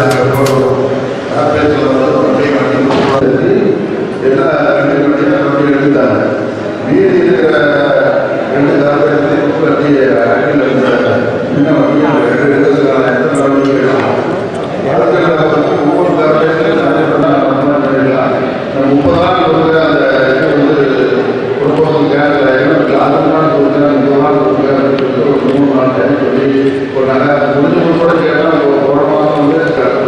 கார்பரேஷன்ல வந்து வண்டி வண்டி எல்லா ரெண்டு வண்டியும் வண்டி எடுத்தாங்க மீதி இருக்கிற ரெண்டு கார்பரேஷன் வண்டி அடியில் இருந்த சின்ன வண்டி ரெண்டு எடுத்துக்கலாம் எத்தனை வண்டி எடுக்கலாம் ஒவ்வொரு கார்பரேஷன் முப்பது நாள் கொடுக்குற அந்த இது வந்து ப்ரொபோசல் கேட்கல ஏன்னா ஆறு நாள் கொடுக்குற முப்பது நாள் கொடுக்குற அப்படின்னு சொல்லிட்டு ஒரு மூணு நாள் டைம் சொல்லி ஒரு நாங்கள் முடிஞ்சு கூட கேட்டால் ஒரு ஒரு மாதம் வந்து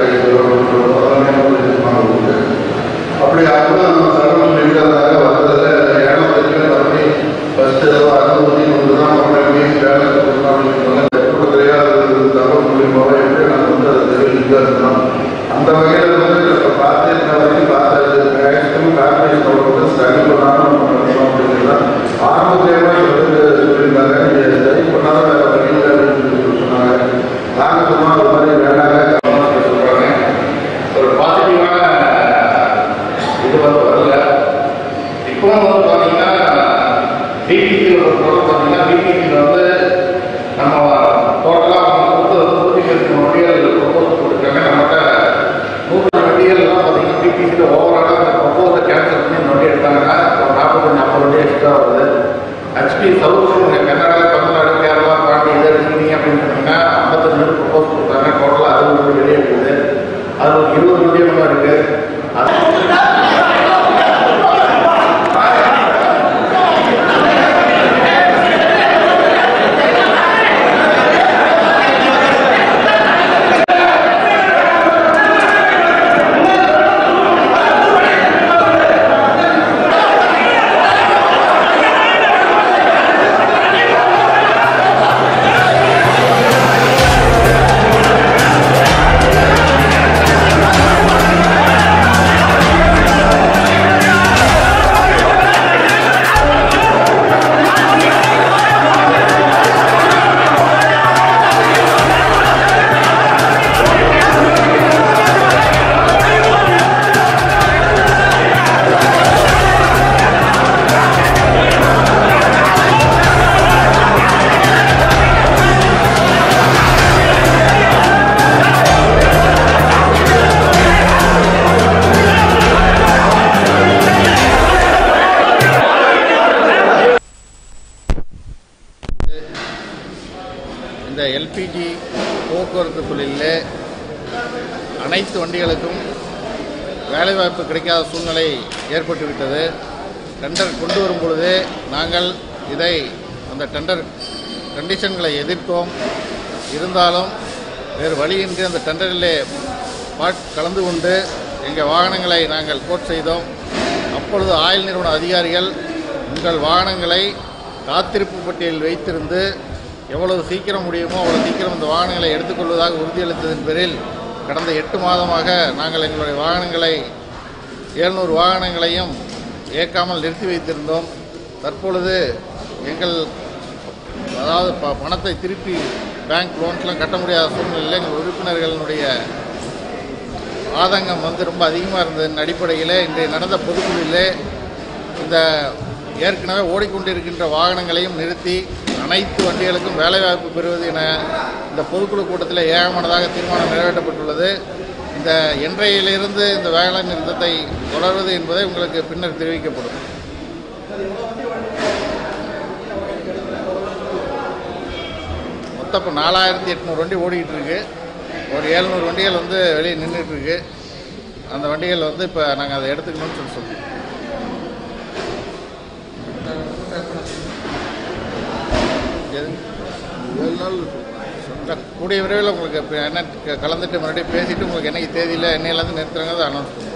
கொடுக்குது அப்படி அப்பதான் நம்ம சரவணன் இருக்கிறதாக வந்ததில் ஏழாவது அப்படி ஃபஸ்ட்டு ஏதோ அறுபது ஒன்று தான் அப்புறம் மீன் வேலை கொடுக்கலாம் அப்படின்னு சொன்னாங்க கொடுக்குறையா அது தகவல் மூலியமாக எப்படி நாங்கள் வந்து அதை தெரிவிச்சுட்டு இருந்தோம் அந்த வகையில் வந்து இப்போ பார்த்து இந்த வரைக்கும் பார்த்தது மேக்ஸிமம் கார்பரேஷன் வந்து ஸ்ட்ரகிள் பண்ணாமல் நம்ம பண்ணணும் அப்படிங்கிறத ஆரம்பத்திலேயே வந்து சொல்லியிருந்தாங்க நீங்கள் சரி பண்ணாத வேறு வழி இல்லை அப்படின்னு சொல்லி சொன்னாங்க நாங்கள் சொன்னோம் அது மாதிரி வேண்டாங்க சொல்கிறாங்க ஒரு பாசிட்டிவான இது வந்து வரல இப்போ வந்து பார்த்தீங்கன்னா டிடிசியில் ஒரு பொருள் பார்த்தீங்கன்னா டிடிசியில் வந்து நம்ம டோட்டலாக அவங்க கொடுத்தது நூற்றி எட்டு வண்டிகள் ப்ரொபோஸ் கொடுத்துருக்காங்க நம்மகிட்ட நூறு வண்டிகள்லாம் பார்த்தீங்கன்னா டிடிசியில் ஓவராலாக அந்த ப்ரொபோஸை கேன்சல் பண்ணி வண்டி எடுத்தாங்கன்னா ஒரு நாற்பத்தஞ்சு நாற்பது வண்டி எக்ஸ்ட்ரா வருது ஹெச்பி சவுத் கர்நாடகா தமிழ்நாடு கேரளா பாண்டி இதை எடுத்துக்கிட்டீங்க அப்படின்னு சொன்னீங்கன்னா ஐம்பத்தஞ்சு வண்டி ப்ரொபோஸ் கொடுத்தாங்க டோட்டலாக அறுபது வண்டி வெளியே இருக்குது அது ஒரு இருபது வண்டி நம்ம இருக்குது அது இந்த எல்பிஜி போக்குவரத்து தொழிலில் அனைத்து வண்டிகளுக்கும் வேலைவாய்ப்பு கிடைக்காத சூழ்நிலை ஏற்பட்டுவிட்டது டெண்டர் கொண்டு வரும் பொழுதே நாங்கள் இதை அந்த டெண்டர் கண்டிஷன்களை எதிர்த்தோம் இருந்தாலும் வேறு வழியின்றி அந்த டெண்டரிலே பாட் கலந்து கொண்டு எங்கள் வாகனங்களை நாங்கள் கோட் செய்தோம் அப்பொழுது ஆயில் நிறுவன அதிகாரிகள் உங்கள் வாகனங்களை காத்திருப்பு பட்டியலில் வைத்திருந்து எவ்வளவு சீக்கிரம் முடியுமோ அவ்வளவு சீக்கிரம் இந்த வாகனங்களை எடுத்துக்கொள்வதாக உறுதியளித்ததன் பேரில் கடந்த எட்டு மாதமாக நாங்கள் எங்களுடைய வாகனங்களை எழுநூறு வாகனங்களையும் இயக்காமல் நிறுத்தி வைத்திருந்தோம் தற்பொழுது எங்கள் அதாவது ப பணத்தை திருப்பி பேங்க் லோன்ஸ்லாம் கட்ட முடியாத சூழ்நிலையில் எங்கள் உறுப்பினர்களினுடைய ஆதங்கம் வந்து ரொம்ப அதிகமாக இருந்ததன் அடிப்படையில் இன்றைய நடந்த பொதுக்குழுவிலே இந்த ஏற்கனவே ஓடிக்கொண்டிருக்கின்ற வாகனங்களையும் நிறுத்தி அனைத்து வண்டிகளுக்கும் வேலைவாய்ப்பு பெறுவது என இந்த பொதுக்குழு கூட்டத்தில் ஏகமனதாக தீர்மானம் நிறைவேற்றப்பட்டுள்ளது இந்த இன்றையிலிருந்து இந்த வேலை நிறுத்தத்தை தொடர்வது என்பதை உங்களுக்கு பின்னர் தெரிவிக்கப்படும் மொத்தம் இப்போ நாலாயிரத்தி எட்நூறு வண்டி ஓடிக்கிட்டு இருக்கு ஒரு ஏழ்நூறு வண்டிகள் வந்து வெளியே நின்றுட்டு இருக்கு அந்த வண்டிகள் வந்து இப்போ நாங்கள் அதை எடுத்துக்கணும்னு சொல்லி சொல்லுவோம் எது? ஏழு நாள் சொல்ல கூடிய விரைவில் உங்களுக்கு இப்போ என்ன க- கலந்துட்டு மறுபடியும் பேசிட்டு உங்களுக்கு என்னைக்கு தேதியில் என்னையிலேருந்து நிறுத்துறாங்க அதை அனௌன்ஸ் பண்ணுவோம்